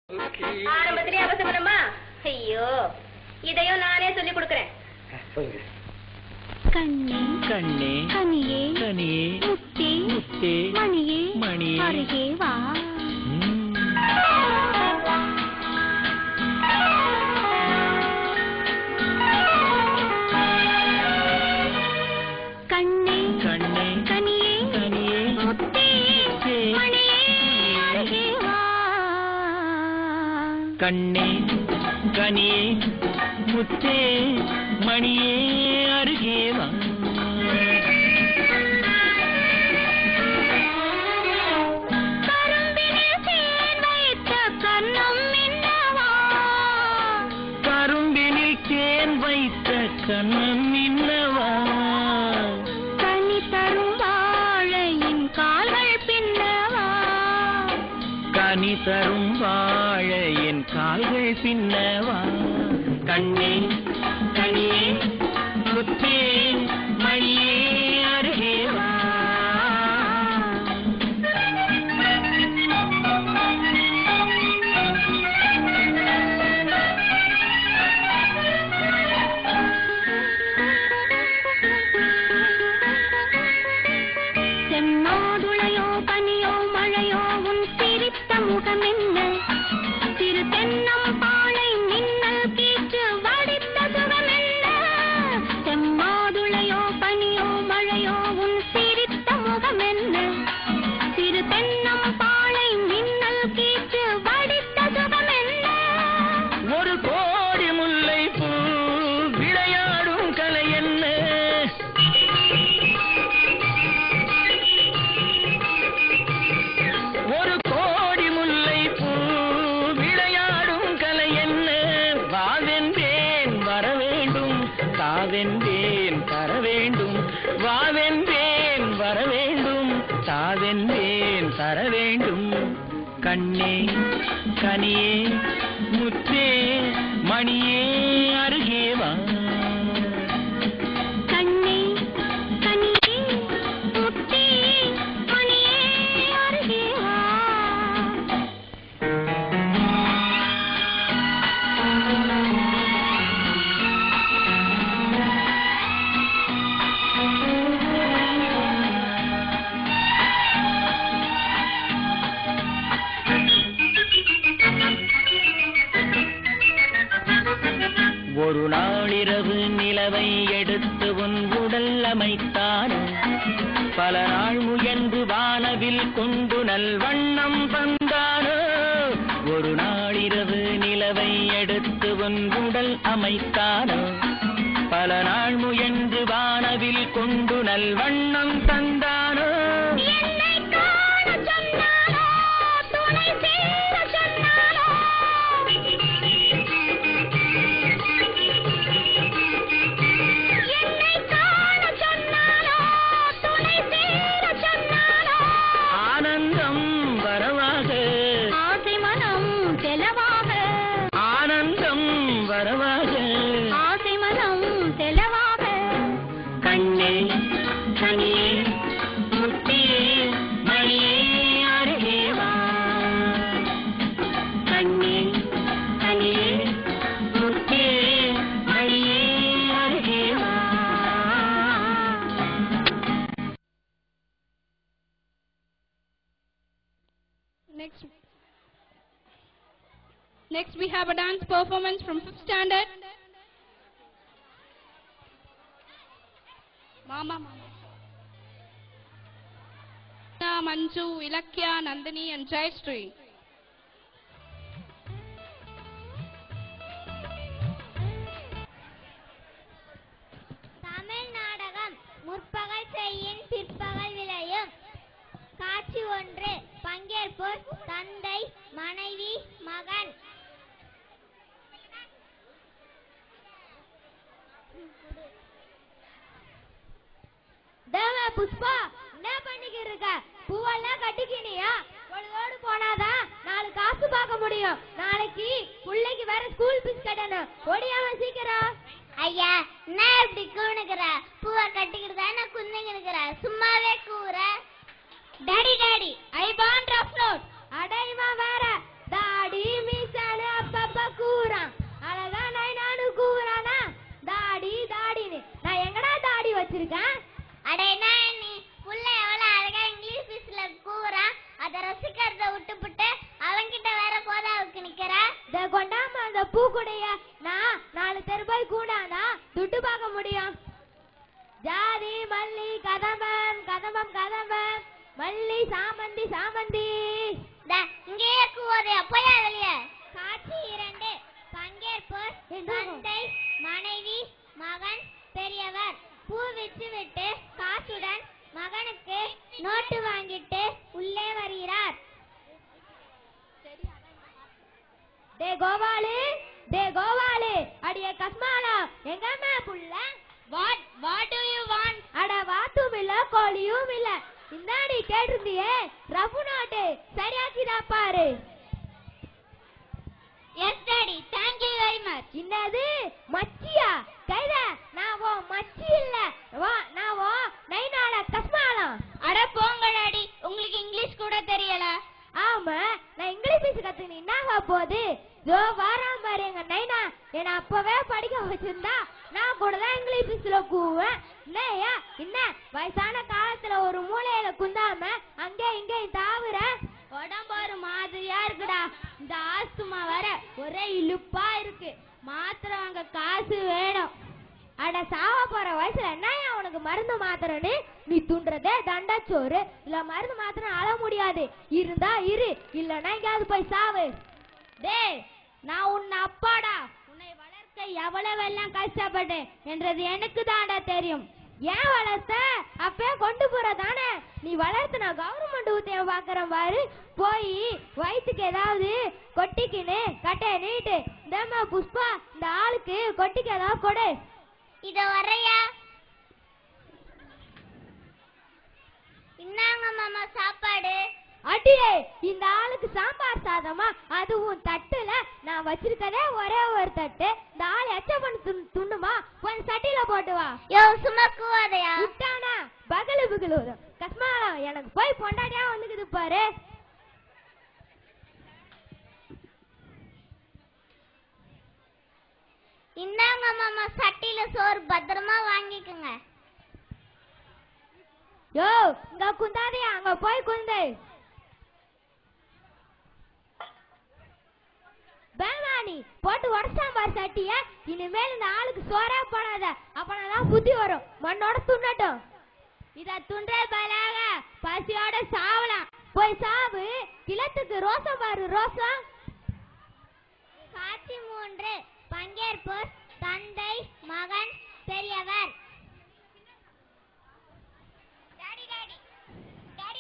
ஆரம்பத்திலே அவசரமா ஐயோ இதையும் நானே சொல்லி கொடுக்கறேன் சொல்லுங்க கண்ணே கண்ணே கனியே கனியே முத்தே முத்தே மணியே மணியே. அருகே வா ம். கண்ணே கண்ணே கனியே கனியே முத்தே முத்தே, மணியே அருகே வா கண்ணே கனியே முத்தே மணியே அருகே வா கரும்பிலே தேன் வைத்த கன்னம் மின்னவா கரும்பினில் தேன் வைத்த கண்ணன் இன்னவா கனி தரும் வாழையின் கால்கள் பின்னவா கனி தரும் வாழ என் கால்கள் பின்னவா கண்ணே கனியே முத்தே மணியே அருகே வா செம்மாதுளையோ பனியோ மழையோ உன் சிரித்த முகம் என்ன சிறு தென்னம் பாழை மின்னல் கீற்று வடித்த சுகம் என்ன செம்மாதுளையோ பனியோ மழையோ உன் சிரித்த முகம் என்ன சிறு தென்னம் பாழை மின்னல் கீற்று வடித்த சுகம் என்ன ஒரு கோடி முல்லை பூ விளையாடும் கலை என்ன ஒரு கோடி முல்லை பூ விளையாடும் கலை என்ன வாவென்றேன் வர வேண்டும் தாவென்றேன் தர வேண்டும் வாவென்றேன் வர வேண்டும் தாவென்றேன் தர வேண்டும் கண்ணே கனியே முத்தே மணியே அருகே வா கண்ணே கனியே முத்தே மணியே அருகே வா ஒரு நாளிரவு நிலவை எடுத்து உன் உடல் அமைத்தானோ பல நாள் முயன்று வானவில் கொண்டு நல்வண்ணம் தந்தானோ ஒரு நாளிரவு நிலவை எடுத்து உன் உடல் அமைத்தானோ பல நாள் முயன்று வானவில் கொண்டு நல்வண்ணம் தந்தானோ என்னை காண சொன்னானோ துணை சேர சொன்னானோ என்னை காண சொன்னானோ துணை சேர சொன்னானோ ஆனந்தம் வரவாக ஆசை மனம் செலவாக ஆனந்தம் வரவாக ஆசை மனம் செலவாக கண்ணே கனியே முத்தியே மணியே அருகே வா கண்ணே கனியே முத்தியே மணியே அருகே வா Next, next we have a dance performance from fifth standard. Mama, mama. Manju, Ilakya, Nandini, and Jayashree. Tamil நாடகம் முற்பகல் செய்யின் பிற்பகல் விளையும் காட்சி ஒன்று பங்கேற்போர் தந்தை மனைவி மகன் தேவ புஷ்பா என்ன பண்ணிக்கிட்டு இருக்க பூவெல்லாம் கட்டிக்கினியா பொழுதோடு போனாதான் நாலு காசு பார்க்க முடியும் நாளைக்கு பிள்ளைக்கு வேற ஸ்கூல் ஃபீஸ் கட்டணும் ஒடியாம சீக்கிரம் ஐயா என்ன இப்படி கூணுக்குற பூவை கட்டிக்கிட்டு தானே குந்திக்கிட்டு சும்மாவே கூற daddy daddy I want rough note அடைமா வேற தாடி மீ இத கொண்டாம அந்த பூக்குடைய நான் நாலு தெரு போய் கூடாதா துட்டு பார்க்க முடியும் ஜாதி மல்லி கதம்பம் கதம்பம் கதம்பம் மல்லி சாமந்தி சாமந்தி இங்கேயே கூவதையா போய் அதுலயே காட்சி இரண்டு பங்கேற்போர் என்ன? தந்தை மனைவி மகன் பெரியவர் பூ விற்று விட்டு காசுடன் மகனுக்கு நோட்டு வாங்கிட்டு உள்ளே வருகிறார் டே கோபாலு டே கோபாலு அடியே கஸ்மாலா எங்கம்மா புள்ள what what do you want அட வாத்தும் இல்ல கோழியும் இல்ல இந்தாடி கேட்டிருந்தியே ரஃபு நாட்டு சரியாக்கிதா பாரு yes daddy thank you very much என்னது மச்சியா கைத நான் ஓ மச்சி இல்ல வா நான் ஓ நைனால கஸ்மாலம் அட போங்க டாடி உங்களுக்கு இங்கிலீஷ் கூட தெரியல ஆமா நான் இங்கிலீஷ் பேச கத்துக்கினு என்ன போகுது ஜோ வாராம் பாரு எங்க நைனா என்ன அப்பவே படிக்க வச்சிருந்தா நான் கூட தான் இங்கிலீஷ் பேசல கூவேன் என்னய்யா என்ன வயசான காலத்துல ஒரு மூலையில குந்தாம அங்கே இங்கே தாவுற உடம்பு ஒரு மாதிரியா இருக்குடா இந்த ஆஸ்துமா வர ஒரே இழுப்பா இருக்கு மாத்திரை வாங்க காசு வேணும் அட சாவ போற வயசுல என்னய்யா உனக்கு மருந்து மாத்திரன்னு நீ துண்டுறதே தண்டச்சோறு இல்ல மருந்து மாத்திரம் அழ முடியாது இருந்தா இரு இல்லன்னா எங்கேயாவது போய் சாவு டேய் நான் உன்னை அப்பாடா உன்னை வளர்க்க எவ்வளவெல்லாம் கஷ்டப்பட்டேன் என்றது எனக்கு தாண்டா தெரியும் ஏன் வளர்த்த அப்பயே கொண்டு போற தானே நீ வளர்த்து நான் கவர்மெண்ட் ஊத்திய பாக்குறேன் பாரு போய் வயிற்றுக்கு ஏதாவது கொட்டிக்கின்னு கட்டைய நீட்டு இந்தாம்மா புஷ்பா இந்த ஆளுக்கு கொட்டிக்கு ஏதாவது கொடு இத வரையா இன்னாங்க மாமா சாப்பாடு அடியே இந்த ஆளுக்கு சாம்பார் சாதமா அதுவும் தட்டுல நான் வச்சிருக்கதே ஒரே ஒரு தட்டு இந்த ஆள் எச்ச பண்ணி துண் துண்ணுமா கொஞ்சம் சட்டியில போட்டு வா யோ சும்மா கூவாதையா விட்டானா பகலு பகலு கஸ்மாலம் எனக்கு போய் பொண்டாட்டியா வந்துக்குது பாரு இந்தாங்க மாமா சட்டியில சோறு பத்திரமா வாங்கிக்கோங்க யோ இங்க குந்தாதையா அங்க போய் குந்து பேமானி போட்டு உடச்சான் பாரு சட்டிய இனிமேல் இந்த ஆளுக்கு சோறே போடாத அப்பதான் புத்தி வரும் மண்ணோட துண்ணட்டும் இத துண்டே பலாக பசியோட சாவலாம் போய் சாவு கிளத்துக்கு ரோசம் பாரு ரோசம் காட்சி மூன்று பங்கேற்போர் தந்தை மகன் பெரியவர் daddy daddy daddy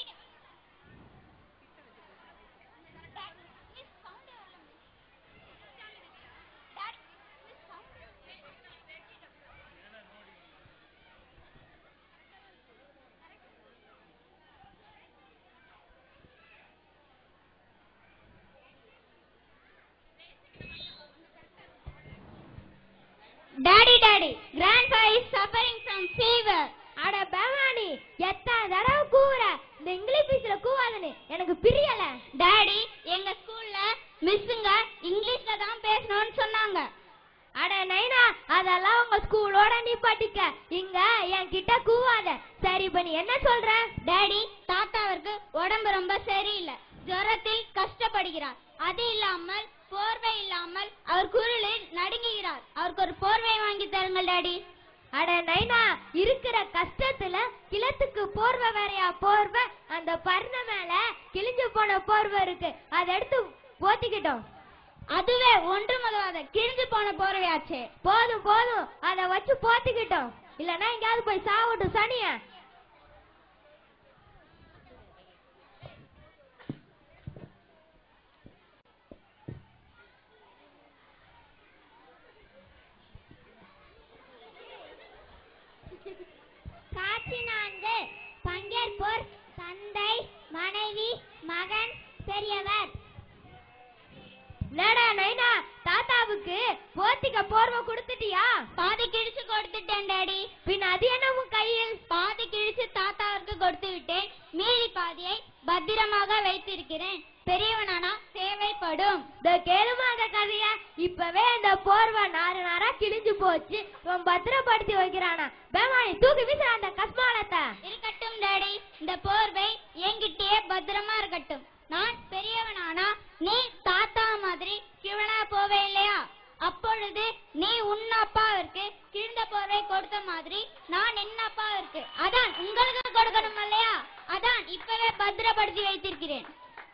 Daddy, daddy, grandpa is suffering from fever. அட பேமானி எத்தனை தடவை கூவுற இந்த இங்கிலீஷ் பீஸ்ல கூவாதுன்னு எனக்கு பிரியல டாடி எங்க ஸ்கூல்ல மிஸ்ஸுங்க இங்கிலீஷ்ல தான் பேசணும்னு சொன்னாங்க அட நைனா அதெல்லாம் உங்க ஸ்கூலோட நீ படிக்க இங்க என் கிட்ட கூவாத சரி இப்ப நீ என்ன சொல்ற டாடி தாத்தாவிற்கு உடம்பு ரொம்ப சரியில்லை ஜுரத்தில் கஷ்டப்படுகிறார் அது இல்லாமல் போர்வை இல்லாமல் அவர் குரலில் நடுங்குகிறார் அவருக்கு ஒரு போர்வை வாங்கி தருங்கள் டாடி அட நைனா இருக்கிற கஷ்டத்துல கிளத்துக்கு போர்வை வேறையா போர்வை அந்த பர்ண மேல கிழிஞ்சு போன போர்வை இருக்கு அதை எடுத்து போத்திக்கிட்டோம் அதுவே ஒன்று முதலாத கிழிஞ்சு போன போர்வையாச்சே போதும் போதும் அதை வச்சு போத்திக்கிட்டோம் இல்லனா எங்கேயாவது போய் சாவட்டும் சனிய காட்சி நான்கு பங்கேற்போர் தந்தை மனைவி மகன் பெரியவர் என்னடா நைனா தாத்தாவுக்கு போத்திக்க போர்வை கொடுத்துட்டியா பாதி கிழிச்சு கொடுத்துட்டேன் டாடி பின் அது என்ன உன் கையில் பாதி கிழிச்சு தாத்தாவிற்கு கொடுத்து விட்டேன் மீதி பாதியை பத்திரமாக வைத்திருக்கிறேன் பெரியவனானா தேவைப்படும் இந்த கேளுமா அந்த கதைய இப்பவே இந்த போர்வை நாறு நாரா கிழிஞ்சு போச்சு இவன் பத்திரப்படுத்தி வைக்கிறானா பேமானி தூக்கி வீசுற அந்த கஸ்மாலத்தை இருக்கட்டும் டாடி இந்த போர்வை என்கிட்டயே பத்திரமா இருக்கட்டும் நான் பெரியவனானா நீ தாத்தா மாதிரி கிழனா அப்பாவை கொடுத்த மாதிரி நான் என்ன அப்பாவிற்கு அதான் உங்களுக்கு கொடுக்கணும் இல்லையா அதான் இப்பவே பத்திரப்படுத்தி வைத்திருக்கிறேன்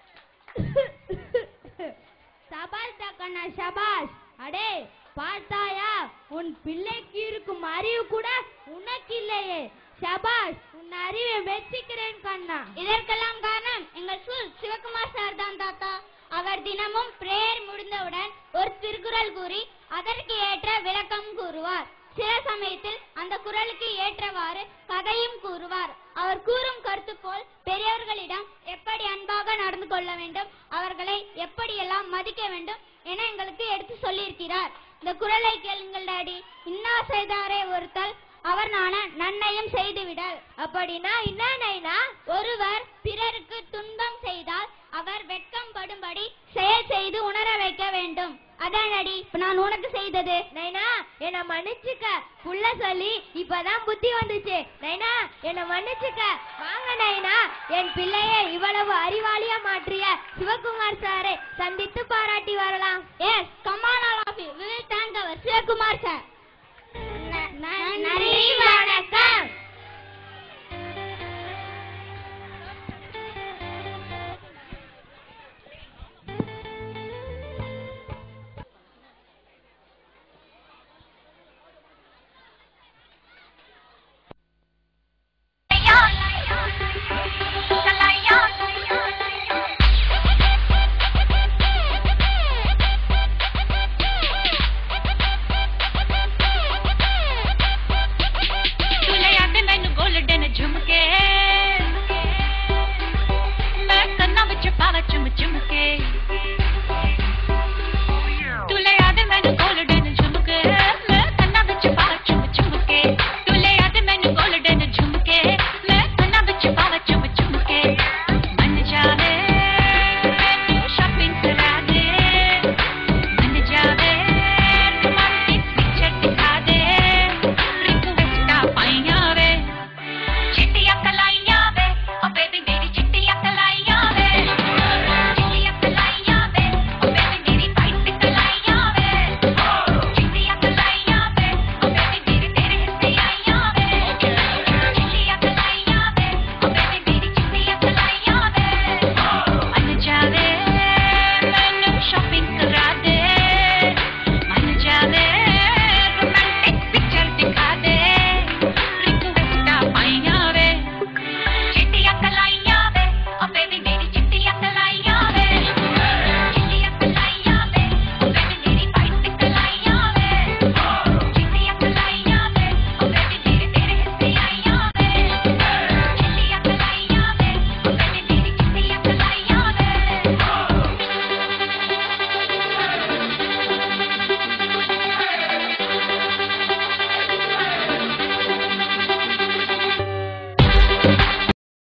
சபாஷ் கண்ணா சபாஷ் அடே பார்த்தாயா உன் பிள்ளைக்கு இருக்கும் அறிவு கூட உனக்கு இல்லையே சபாஷ் உன் அறிவை வெச்சிக்கிறேன் கண்ணா இதற்கெல்லாம் காரணம் எங்கள் ஸ்கூல் சிவகுமார் சார் தான் தாத்தா அவர் தினமும் பிரேயர் முடிந்தவுடன் ஒரு திருக்குறள் கூறி அதற்கு ஏற்ற விளக்கம் கூறுவார் சில சமயத்தில் அந்த குறளுக்கு ஏற்றவாறு கதையும் கூறுவார் அவர் கூறும் கருத்து போல் பெரியவர்களிடம் எப்படி அன்பாக நடந்து கொள்ள வேண்டும் அவர்களை எப்படியெல்லாம் மதிக்க வேண்டும் என எங்களுக்கு எடுத்து சொல்லியிருக்கிறார் இந்த குறளை கேளுங்கள் டாடி இன்னா செய்தாரே ஒருத்தல் அவர் நான நன்மையும் செய்துவிடல் அப்படின்னா என்ன நைனா ஒருவர் பிறருக்கு துன்பம் செய்தால் அவர் வெட்கம் படும்படி செயல் செய்து உணர வைக்க வேண்டும் அதானடி இப்ப நான் உனக்கு செய்தது நைனா என்ன மன்னிச்சுக்க புள்ள சொல்லி இப்பதான் புத்தி வந்துச்சு நைனா என்ன மன்னிச்சுக்க வாங்க நைனா என் பிள்ளையை இவ்வளவு அறிவாளியா மாற்றிய சிவகுமார் சாரை சந்தித்து பாராட்டி